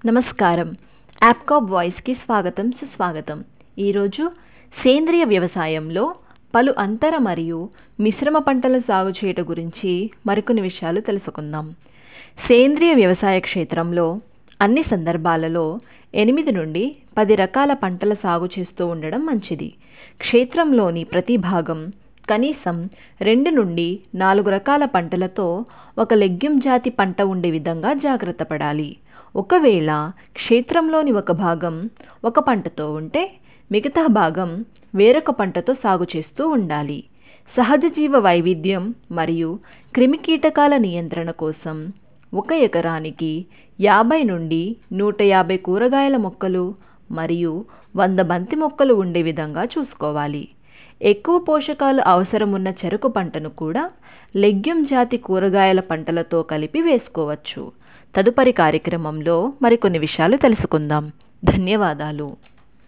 నమస్కారం యాప్కాప్ వాయిస్కి స్వాగతం సుస్వాగతం ఈరోజు సేంద్రియ వ్యవసాయంలో పలు అంతర మరియు మిశ్రమ పంటల సాగు చేయట గురించి మరికొన్ని విషయాలు తెలుసుకుందాం సేంద్రియ వ్యవసాయ క్షేత్రంలో అన్ని సందర్భాలలో ఎనిమిది నుండి పది రకాల పంటల సాగు చేస్తూ ఉండడం మంచిది క్షేత్రంలోని ప్రతి భాగం కనీసం రెండు నుండి నాలుగు రకాల పంటలతో ఒక లెగ్యూమ్ జాతి పంట ఉండే విధంగా జాగ్రత్త పడాలి ఒకవేళ క్షేత్రంలోని ఒక భాగం ఒక పంటతో ఉంటే మిగతా భాగం వేరొక పంటతో సాగు చేస్తూ ఉండాలి సహజ జీవ వైవిధ్యం మరియు క్రిమికీటకాల నియంత్రణ కోసం ఒక ఎకరానికి యాభై నుండి నూట యాభై కూరగాయల మొక్కలు మరియు వంద బంతి మొక్కలు ఉండే విధంగా చూసుకోవాలి ఎక్కువ పోషకాలు అవసరమున్న చెరకు పంటను కూడా లెగ్యూమ్ జాతి కూరగాయల పంటలతో కలిపి వేసుకోవచ్చు తదుపరి కార్యక్రమంలో మరికొన్ని విషయాలు తెలుసుకుందాం ధన్యవాదాలు